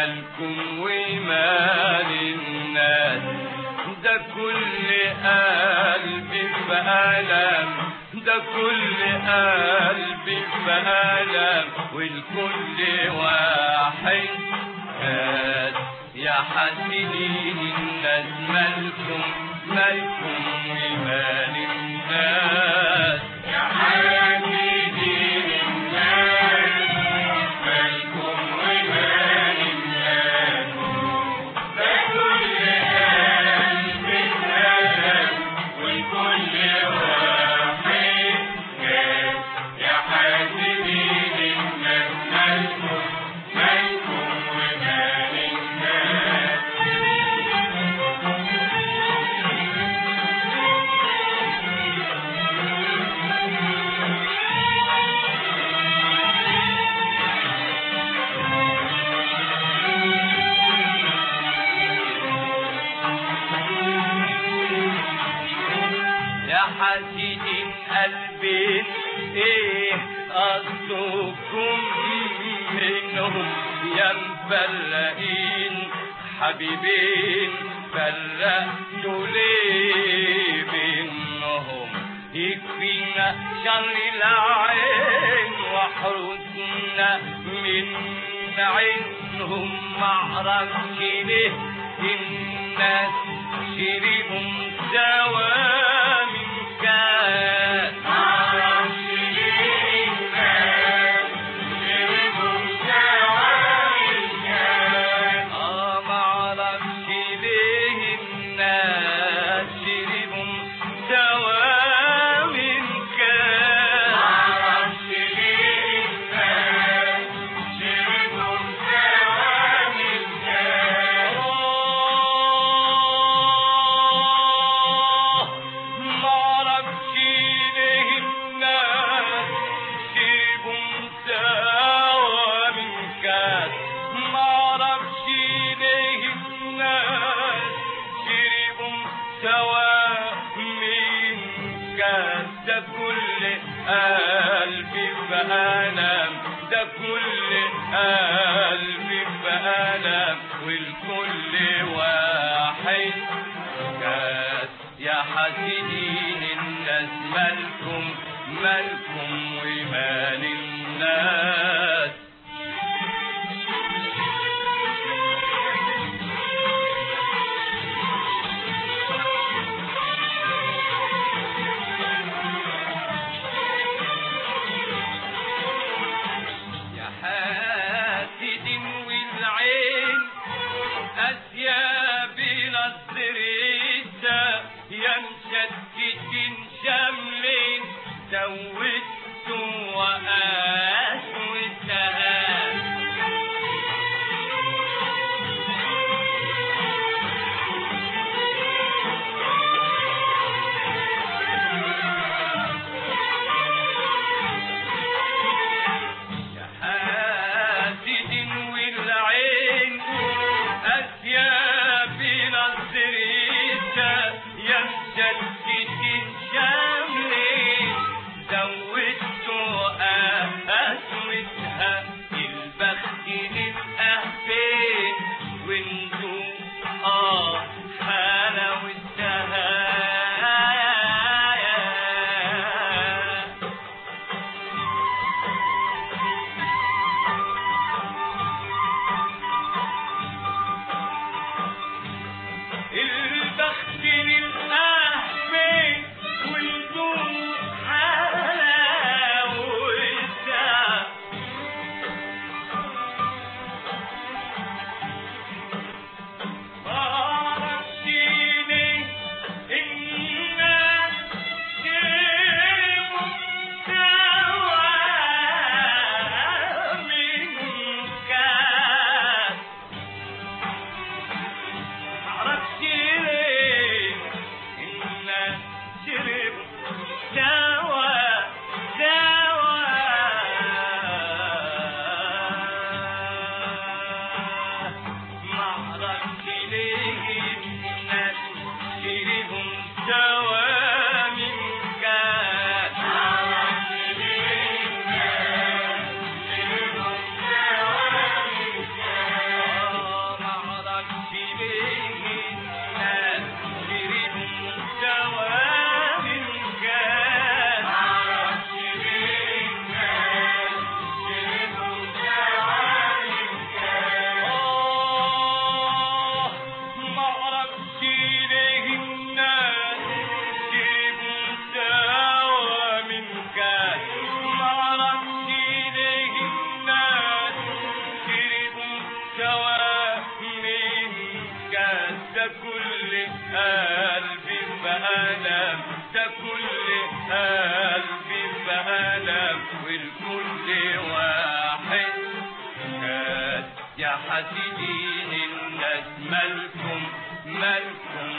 مالكم ومال الناس ده كل قلبي في ألم ده كل قلبي في ألم والكل واحد كاس يا حاسدين الناس مالكم مالكم ومال الناس يا حاسدين الناس مالكم ومال الناس ده كل قلب اتقلب والكل واحد كاس يا حاسدين الناس مالكم مالكم ومال الناس يا حاسدين قلبين ايه قصدكم منهم يا مفلقين حبيبين فرقتوا ليه بينهم يكفينا شر العين واحرسنا من عينهم معرفش ليه الناس شربهم سوا من كاس معرفش ليه الناس شربوا سوا الكاس اه معرفش ليه الناس شربهم سوا من كاس معرفش ليه الناس شربوا سوا الكاس معرفش ليه الناس شربوا سوا من كاس معرفش ليه الناس شربوا سوا من كاس ده كل قلبي في ألم ده كل قلبي في ألم والكل واحد كاس يا حاسدين الناس مالكم مالكم ومال الناس يا حاسدين سوا من كان ده كل قلبي بألم ده كل قلبي بألم والكل واحد كان يا حسيدين الناس مالكم مالكم